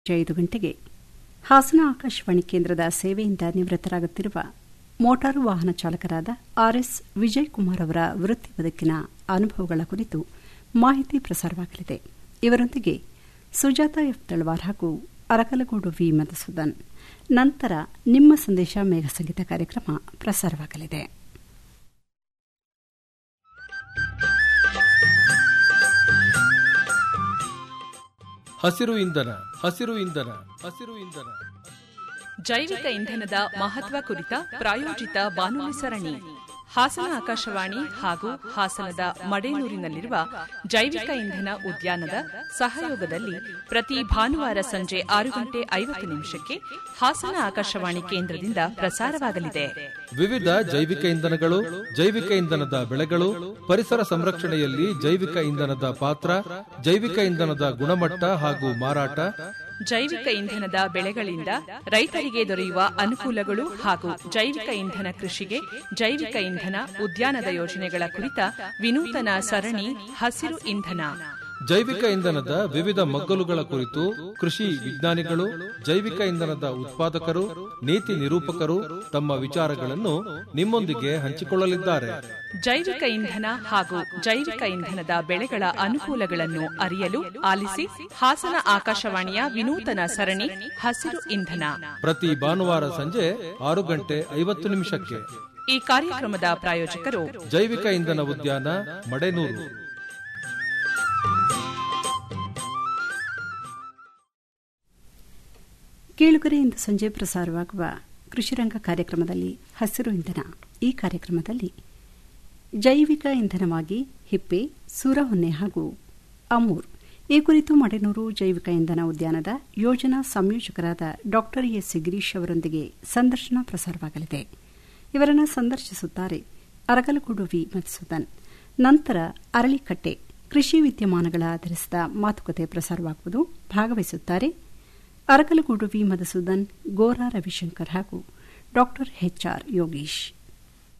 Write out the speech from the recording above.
ಐದು ಗಂಟೆಗೆ ಹಾಸನ ಆಕಾಶವಾಣಿ ಕೇಂದ್ರದ ಸೇವೆಯಿಂದ ನಿವೃತ್ತರಾಗುತ್ತಿರುವ ಮೋಟಾರು ವಾಹನ ಚಾಲಕರಾದ ಆರ್ಎಸ್ ವಿಜಯ್ ಕುಮಾರ್ ಅವರ ವೃತ್ತಿ ಬದುಕಿನ ಅನುಭವಗಳ ಕುರಿತು ಮಾಹಿತಿ ಪ್ರಸಾರವಾಗಲಿದೆ ಇವರೊಂದಿಗೆ ಸುಜಾತ ಎಫ್ ತಳವಾರ್ ಹಾಗೂ ಅರಕಲಗೂಡು ವಿ ಮಧುಸೂದನ್ ನಂತರ ನಿಮ್ಮ ಸಂದೇಶ ಮೇಘ ಸಂಗೀತ ಕಾರ್ಯಕ್ರಮ ಪ್ರಸಾರವಾಗಲಿದೆ ಹಸಿರು ಇಂಧನ ಹಸಿರು ಇಂಧನ ಹಸಿರು ಇಂಧನ ಜೈವಿಕ ಇಂಧನದ ಮಹತ್ವ ಕುರಿತ ಪ್ರಾಯೋಜಿತ ಬಾನುಲಿ ಸರಣಿ ಹಾಸನ ಆಕಾಶವಾಣಿ ಹಾಗೂ ಹಾಸನದ ಮಡೇನೂರಿನಲ್ಲಿರುವ ಜೈವಿಕ ಇಂಧನ ಉದ್ಯಾನದ ಸಹಯೋಗದಲ್ಲಿ ಪ್ರತಿ ಭಾನುವಾರ ಸಂಜೆ ಆರು ಗಂಟೆ ಐವತ್ತು ನಿಮಿಷಕ್ಕೆ ಹಾಸನ ಆಕಾಶವಾಣಿ ಕೇಂದ್ರದಿಂದ ಪ್ರಸಾರವಾಗಲಿದೆ ವಿವಿಧ ಜೈವಿಕ ಇಂಧನಗಳು ಜೈವಿಕ ಇಂಧನದ ಬೆಳೆಗಳು ಪರಿಸರ ಸಂರಕ್ಷಣೆಯಲ್ಲಿ ಜೈವಿಕ ಇಂಧನದ ಪಾತ್ರ ಜೈವಿಕ ಇಂಧನದ ಗುಣಮಟ್ಟ ಹಾಗೂ ಮಾರಾಟ ಜೈವಿಕ ಇಂಧನದ ಬೆಳೆಗಳಿಂದ ರೈತರಿಗೆ ದೊರೆಯುವ ಅನುಕೂಲಗಳು ಹಾಗೂ ಜೈವಿಕ ಇಂಧನ ಕೃಷಿಗೆ ಜೈವಿಕ ಇಂಧನ ಉದ್ಯಾನದ ಯೋಜನೆಗಳ ಕುರಿತ ವಿನೂತನ ಸರಣಿ ಹಸಿರು ಇಂಧನ ಜೈವಿಕ ಇಂಧನದ ವಿವಿಧ ಮಗ್ಗಲುಗಳ ಕುರಿತು ಕೃಷಿ ವಿಜ್ಞಾನಿಗಳು ಜೈವಿಕ ಇಂಧನದ ಉತ್ಪಾದಕರು ನೀತಿ ನಿರೂಪಕರು ತಮ್ಮ ವಿಚಾರಗಳನ್ನು ನಿಮ್ಮೊಂದಿಗೆ ಹಂಚಿಕೊಳ್ಳಲಿದ್ದಾರೆ ಜೈವಿಕ ಇಂಧನ ಹಾಗೂ ಜೈವಿಕ ಇಂಧನದ ಬೆಳೆಗಳ ಅನುಕೂಲಗಳನ್ನು ಅರಿಯಲು ಆಲಿಸಿ ಹಾಸನ ಆಕಾಶವಾಣಿಯ ವಿನೂತನ ಸರಣಿ ಹಸಿರು ಇಂಧನ ಪ್ರತಿ ಭಾನುವಾರ ಸಂಜೆ ಆರು ಗಂಟೆ ಐವತ್ತು ನಿಮಿಷಕ್ಕೆ ಈ ಕಾರ್ಯಕ್ರಮದ ಪ್ರಾಯೋಜಕರು ಜೈವಿಕ ಇಂಧನ ಉದ್ಯಾನ ಮಡೆನೂರು ಕೇಳುಗರೆ ಇಂದು ಸಂಜೆ ಪ್ರಸಾರವಾಗುವ ಕೃಷಿರಂಗ ಕಾರ್ಯಕ್ರಮದಲ್ಲಿ ಹಸಿರು ಇಂಧನ ಈ ಕಾರ್ಯಕ್ರಮದಲ್ಲಿ ಜೈವಿಕ ಇಂಧನವಾಗಿ ಹಿಪ್ಪೆ ಸೂರಹೊನ್ನೆ ಹಾಗೂ ಅಮೂರ್ ಈ ಕುರಿತು ಮಡೆನೂರು ಜೈವಿಕ ಇಂಧನ ಉದ್ಯಾನದ ಯೋಜನಾ ಸಂಯೋಜಕರಾದ ಡಾ ಎಸ್ ಗಿರೀಶ್ ಅವರೊಂದಿಗೆ ಸಂದರ್ಶನ ಪ್ರಸಾರವಾಗಲಿದೆ ಇವರನ್ನು ಸಂದರ್ಶಿಸುತ್ತಾರೆ ಅರಗಲಗೂಡು ವಿ ಮಧುಸೂದನ್ ನಂತರ ಅರಳಿಕಟ್ಟೆ ಕೃಷಿ ವಿದ್ಯಮಾನಗಳ ಆಧರಿಸಿದ ಮಾತುಕತೆ ಪ್ರಸಾರವಾಗುವುದು ಭಾಗವಹಿಸುತ್ತಾರೆ ಅರಕಲಗೂಡು ವಿ ಮಧುಸೂದನ್ ಗೋರಾ ರವಿಶಂಕರ್ ಹಾಗೂ ಡಾ ಎಚ್ಆರ್ ಯೋಗೀಶ್